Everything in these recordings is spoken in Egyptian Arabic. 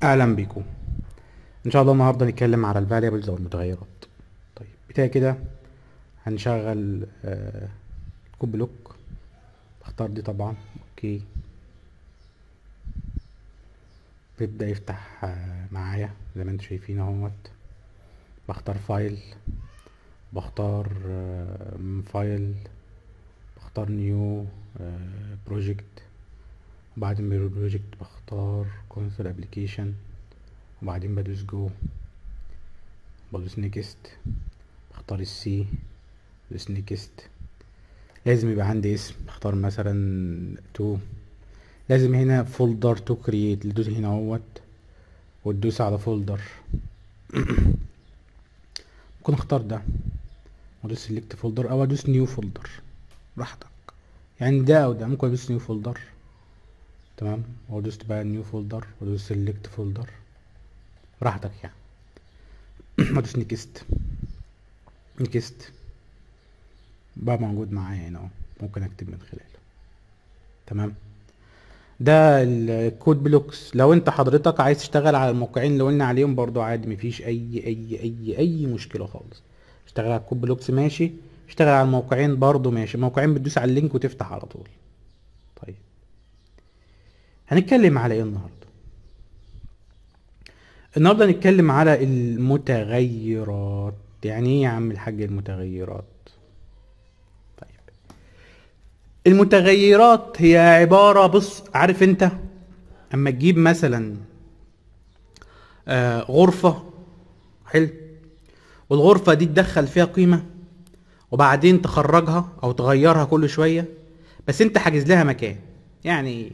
اهلا بيكم ان شاء الله النهارده نتكلم على الفاريبلز او المتغيرات طيب بدايه كده هنشغل آه، الكود بلوك بختار دي طبعا اوكي بيبدا يفتح آه، معايا زي ما انتم شايفين اهوت بختار فايل بختار آه، من فايل بختار نيو بروجكت وبعدين من البروجكت بختار كونسول ابلكيشن وبعدين بدوس جو بدوس نيكست بختار السي بدوس نيكست لازم يبقى عندي اسم بختار مثلا تو لازم هنا فولدر تو كرييت تدوس هنا اهوت وتدوس على فولدر ممكن اختار ده وادوس سيلكت فولدر او ادوس نيو فولدر براحتك يعني ده او ده ممكن ادوس نيو فولدر تمام وادوس بقى نيو فولدر وادوس سيلكت فولدر براحتك يعني وادوس نيكست نيكست بقى موجود معايا هنا اهو ممكن اكتب من خلاله تمام ده الكود بلوكس لو انت حضرتك عايز تشتغل على الموقعين اللي قلنا عليهم برضو عادي مفيش اي اي اي اي مشكله خالص اشتغل على الكود بلوكس ماشي اشتغل على الموقعين برضو ماشي الموقعين بتدوس على اللينك وتفتح على طول طيب هنتكلم على ايه النهارده النهارده هنتكلم على المتغيرات يعني ايه يا عم الحاج المتغيرات طيب المتغيرات هي عبارة بص عارف انت اما تجيب مثلا آه غرفة حلو والغرفة دي تدخل فيها قيمة وبعدين تخرجها او تغيرها كل شوية بس انت حاجز لها مكان يعني ايه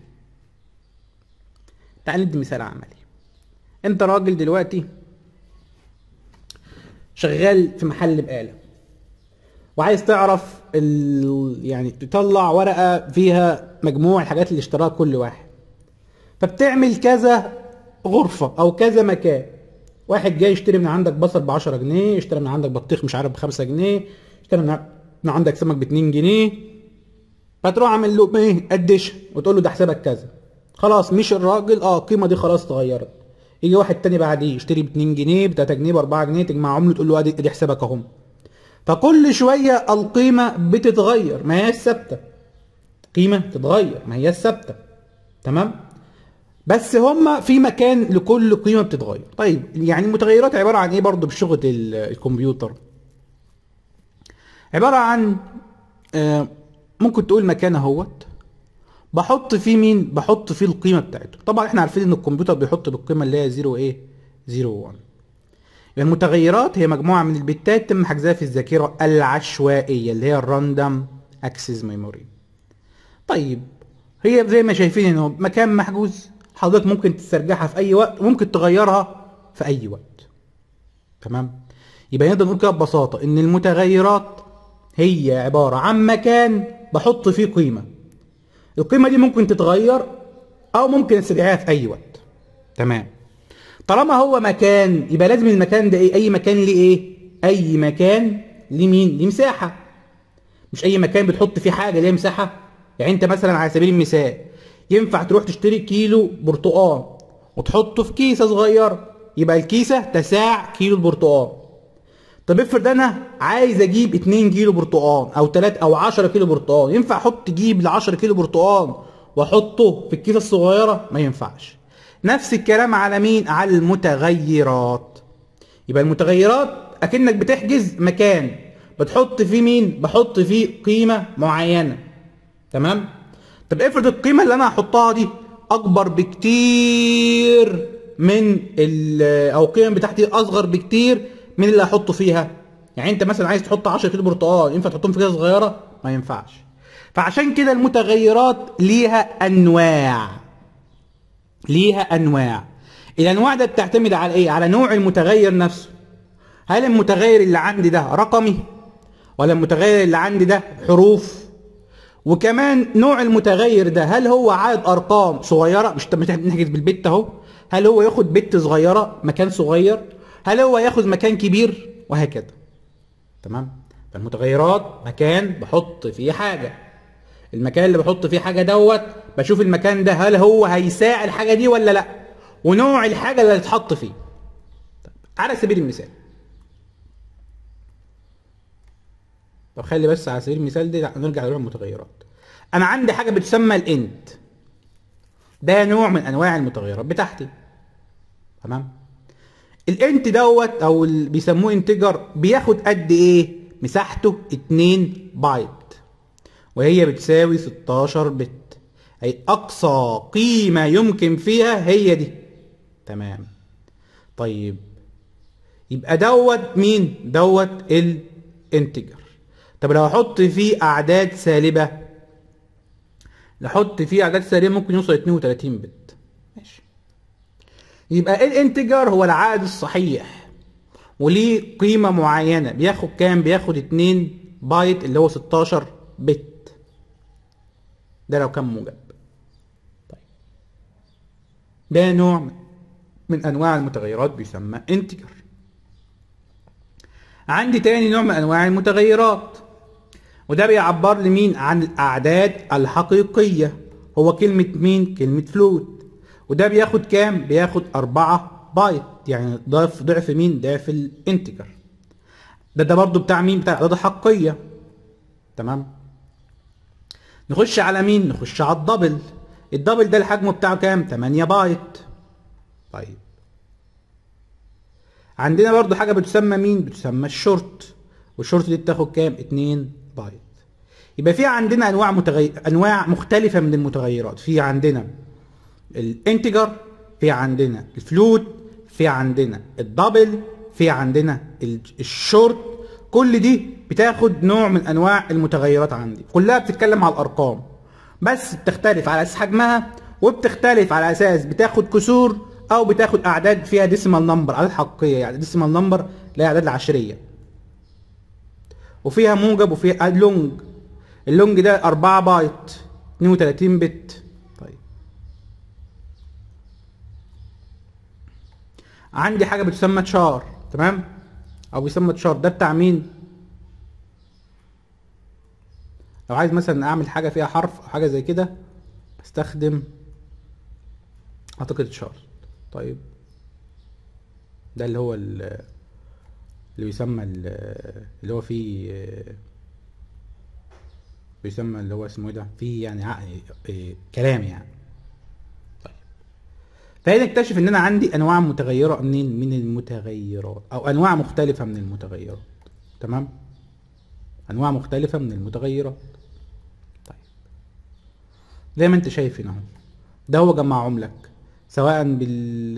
تعال ندي مثال عملي انت راجل دلوقتي شغال في محل بقالة وعايز تعرف ال... يعني تطلع ورقة فيها مجموع الحاجات اللي اشتراها كل واحد فبتعمل كذا غرفة او كذا مكان واحد جاي يشتري من عندك بصل ب 10 جنيه اشترى من عندك بطيخ مش عارف ب 5 جنيه اشترى من ع- من عندك سمك ب 2 جنيه فتروح عامل له ايه قدش وتقول له ده حسابك كذا خلاص مش الراجل اه القيمه دي خلاص اتغيرت يجي واحد تاني بعديه يشتري ب 2 جنيه ب 3 جنيه ب 4 جنيه تجمعهم له تقول له ادي ادي حسابك اهم فكل شويه القيمه بتتغير ما هي ثابته قيمه تتغير ما هي ثابته تمام بس هما في مكان لكل قيمه بتتغير طيب يعني المتغيرات عباره عن ايه برضو بشغل ال- الكمبيوتر عباره عن آه، ممكن تقول مكان اهوت بحط فيه مين بحط فيه القيمه بتاعته طبعا احنا عارفين ان الكمبيوتر بيحط بالقيمه اللي هي 0 ايه 0 1 المتغيرات هي مجموعه من البتات تم حجزها في الذاكره العشوائيه اللي هي الراندوم اكسس ميموري طيب هي زي ما شايفين انه مكان محجوز حضرتك ممكن تسترجعها في اي وقت وممكن تغيرها في اي وقت تمام يبقى نقدر نقول كده ببساطه ان المتغيرات هي عباره عن مكان بحط فيه قيمه القيمه دي ممكن تتغير او ممكن استدعيها في اي وقت تمام طالما هو مكان يبقى لازم المكان ده ايه اي مكان ليه ايه اي مكان ليه مين ليه مساحه مش اي مكان بتحط فيه حاجه ليه مساحه يعني انت مثلا على سبيل المثال ينفع تروح تشتري كيلو برتقال وتحطه في كيسه صغيره يبقى الكيسه تساع كيلو البرتقال طب افرض انا عايز اجيب 2 كيلو برتقال او 3 او 10 كيلو برتقال ينفع احط جيب ل 10 كيلو برتقال واحطه في الكيسه الصغيره ما ينفعش نفس الكلام على مين على المتغيرات يبقى المتغيرات اكنك بتحجز مكان بتحط فيه مين بحط فيه قيمه معينه تمام طب افرض القيمه اللي انا هحطها دي اكبر بكتير من ال- او القيم بتاعتي اصغر بكتير من اللي هحطه فيها يعني انت مثلا عايز تحط 10 كيلو برتقال ينفع تحطهم في كيسه صغيره ما ينفعش فعشان كده المتغيرات ليها انواع ليها انواع الانواع ده بتعتمد على ايه على نوع المتغير نفسه هل المتغير اللي عندي ده رقمي ولا المتغير اللي عندي ده حروف وكمان نوع المتغير ده هل هو عدد ارقام صغيره مش مش بنحجز بالبت اهو هل هو ياخد بت صغيره مكان صغير هل هو ياخد مكان كبير وهكذا تمام فالمتغيرات مكان بحط فيه حاجه المكان اللي بحط فيه حاجه دوت بشوف المكان ده هل هو هيساع الحاجه دي ولا لا ونوع الحاجه اللي هتتحط فيه طيب على سبيل المثال طب خلي بس على سبيل المثال دي نرجع لنوع المتغيرات انا عندي حاجه بتسمى الانت ده نوع من انواع المتغيرات بتاعتي تمام الانت دوت او اللي بيسموه انتجر بياخد قد ايه مساحته 2 بايت وهي بتساوي 16 بت اي اقصى قيمه يمكن فيها هي دي تمام طيب يبقى دوت مين دوت الانتجر طب لو احط فيه اعداد سالبه نحط فيه اعداد سالبه ممكن يوصل 32 بت ماشي يبقى الانتجر هو العدد الصحيح وليه قيمه معينه بياخد كام بياخد 2 بايت اللي هو 16 بت ده لو كان موجب طيب ده نوع من انواع المتغيرات بيسمى انتجر عندي تاني نوع من انواع المتغيرات وده بيعبر لي مين عن الاعداد الحقيقيه هو كلمه مين كلمه فلوت وده بياخد كام بياخد 4 بايت يعني ضعف ضعف مين ضعف الانتجر ده ده برضو بتاع مين بتاع الاعداد الحقيقيه تمام نخش على مين نخش على الدبل الدبل ده الحجم بتاعه كام 8 بايت طيب عندنا برضو حاجه بتسمى مين بتسمى الشورت والشورت دي بتاخد كام 2 بايت يبقى في عندنا انواع متغير انواع مختلفه من المتغيرات في عندنا الانتجر في عندنا الفلوت في عندنا الدبل في عندنا الشورت كل دي بتاخد نوع من انواع المتغيرات عندي كلها بتتكلم على الارقام بس بتختلف على اساس حجمها وبتختلف على اساس بتاخد كسور او بتاخد اعداد فيها ديسيمال نمبر اعداد حقيقيه يعني ديسيمال نمبر اللي هي الاعداد العشريه وفيها موجب وفيها لونج اللونج ده 4 بايت 32 بت طيب عندي حاجه بتسمى تشار تمام او بيسمى تشار ده بتاع مين لو عايز مثلا اعمل حاجه فيها حرف او حاجه زي كده بستخدم اعتقد تشار طيب ده اللي هو اللي بيسمى اللي هو فيه بيسمى اللي هو اسمه ايه ده فيه يعني عقل كلام يعني طيب فهنا نكتشف ان انا عندي انواع متغيره منين من المتغيرات او انواع مختلفه من المتغيرات تمام انواع مختلفه من المتغيرات طيب زي ما انت شايف هنا اهو ده هو جمعهم لك سواء بال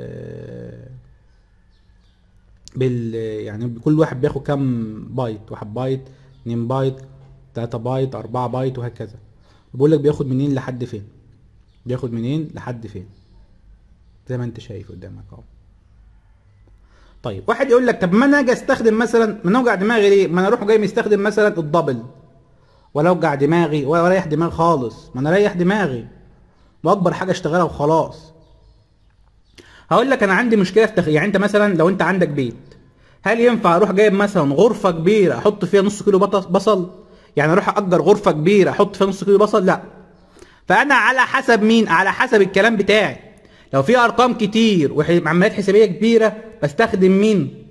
بال يعني كل واحد بياخد كام بايت واحد بايت اتنين بايت تلاتة بايت أربعة بايت وهكذا بقول لك بياخد منين لحد فين بياخد منين لحد فين زي ما انت شايف قدامك اهو طيب واحد يقول لك طب ما انا اجي استخدم مثلا ما انا اوجع دماغي ليه ما انا اروح جاي مستخدم مثلا الدبل ولا اوجع دماغي ولا اريح دماغي خالص ما انا اريح دماغي واكبر حاجه اشتغلها وخلاص هقول لك انا عندي مشكله في تخ... يعني انت مثلا لو انت عندك بيت هل ينفع اروح جايب مثلا غرفه كبيره احط فيها نص كيلو بصل يعني اروح اجر غرفه كبيره احط فيها نص كيلو بصل لا فانا على حسب مين على حسب الكلام بتاعي لو في ارقام كتير وعمليات حسابيه كبيره بستخدم مين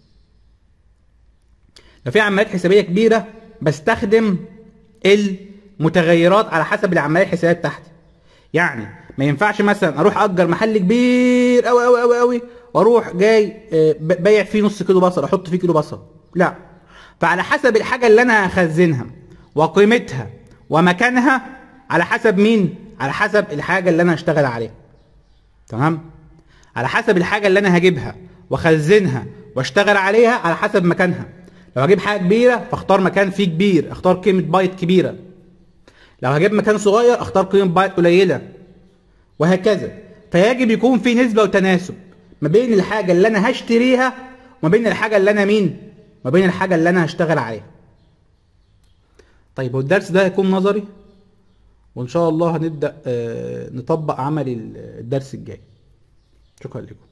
لو في عمليات حسابيه كبيره بستخدم المتغيرات على حسب العمليات الحسابيه بتاعتي يعني ما ينفعش مثلا اروح اجر محل كبير قوي قوي قوي قوي واروح جاي بايع فيه نص كيلو بصل احط فيه كيلو بصل لا فعلى حسب الحاجه اللي انا هخزنها وقيمتها ومكانها على حسب مين على حسب الحاجه اللي انا هشتغل عليها تمام على حسب الحاجه اللي انا هجيبها واخزنها واشتغل عليها على حسب مكانها لو هجيب حاجه كبيره فاختار مكان فيه كبير اختار قيمه بايت كبيره لو هجيب مكان صغير اختار قيمه بايت قليله وهكذا فيجب يكون في نسبه وتناسب ما بين الحاجه اللي انا هشتريها وما بين الحاجه اللي انا مين ما بين الحاجه اللي انا هشتغل عليها طيب والدرس ده هيكون نظري وان شاء الله هنبدا نطبق عملي الدرس الجاي شكرا لكم